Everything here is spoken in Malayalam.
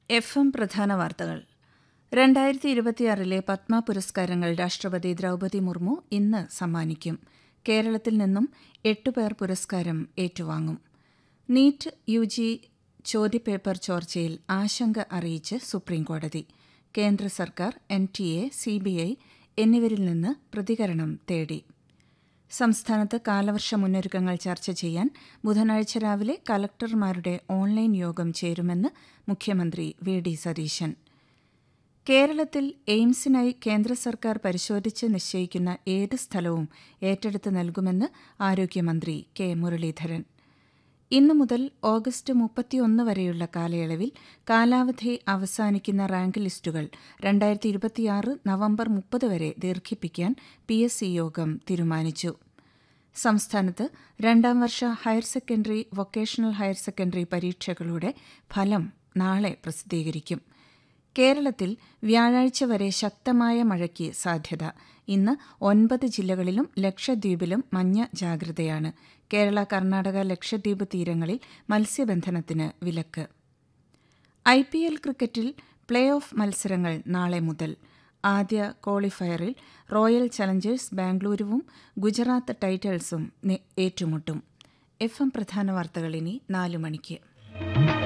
എഫ് എം പ്രധാന വാർത്തകൾ രണ്ടായിരത്തി ഇരുപത്തിയാറിലെ പത്മ പുരസ്കാരങ്ങൾ രാഷ്ട്രപതി ദ്രൗപദി മുർമു ഇന്ന് സമ്മാനിക്കും കേരളത്തിൽ നിന്നും എട്ടുപേർ പുരസ്കാരം ഏറ്റുവാങ്ങും നീറ്റ് യു ജി ചോദ്യപേപ്പർ ചോർച്ചയിൽ ആശങ്ക അറിയിച്ച് സുപ്രീംകോടതി കേന്ദ്ര സർക്കാർ N T A C B I എന്നിവരിൽ നിന്ന് പ്രതികരണം തേടി സംസ്ഥാനത്ത് കാലവർഷ മുന്നൊരുക്കങ്ങൾ ചർച്ച ചെയ്യാൻ ബുധനാഴ്ച രാവിലെ കലക്ടർമാരുടെ ഓൺലൈൻ യോഗം ചേരുമെന്ന് മുഖ്യമന്ത്രി വി ഡി സതീശൻ കേരളത്തിൽ എയിംസിനായി കേന്ദ്ര സർക്കാർ പരിശോധിച്ച് നിശ്ചയിക്കുന്ന ഏത് സ്ഥലവും ഏറ്റെടുത്ത് നൽകുമെന്ന് ആരോഗ്യമന്ത്രി കെ മുരളീധരൻ ഇന്നു മുതൽ ഓഗസ്റ്റ് മുപ്പത്തിയൊന്ന് വരെയുള്ള കാലയളവിൽ കാലാവധി അവസാനിക്കുന്ന റാങ്ക് ലിസ്റ്റുകൾ രണ്ടായിരത്തി ഇരുപത്തിയാറ് നവംബർ മുപ്പത് വരെ ദീർഘിപ്പിക്കാൻ പി എസ് സി യോഗം തീരുമാനിച്ചു സംസ്ഥാനത്ത് രണ്ടാം വർഷ higher secondary vocational higher secondary പരീക്ഷകളുടെ ഫലം നാളെ പ്രസിദ്ധീകരിക്കും കേരളത്തിൽ വ്യാഴാഴ്ച വരെ ശക്തമായ മഴയ്ക്ക് സാധ്യത ഇന്ന് ഒൻപത് ജില്ലകളിലും ലക്ഷദ്വീപിലും മഞ്ഞ ജാഗ്രതയാണ് കേരള കർണാടക ലക്ഷദ്വീപ് തീരങ്ങളിൽ മത്സ്യബന്ധനത്തിന് വിലക്ക് ഐ പി എൽ ക്രിക്കറ്റിൽ പ്ലേ ഓഫ് മത്സരങ്ങൾ നാളെ മുതൽ ആദ്യ ക്വാളിഫയറിൽ റോയൽ ചലഞ്ചേഴ്സ് ബാംഗ്ലൂരുവും ഗുജറാത്ത് ടൈറ്റൽസും ഏറ്റുമുട്ടും എഫ് എം പ്രധാന വാർത്തകൾ ഇനി നാലു മണിക്ക്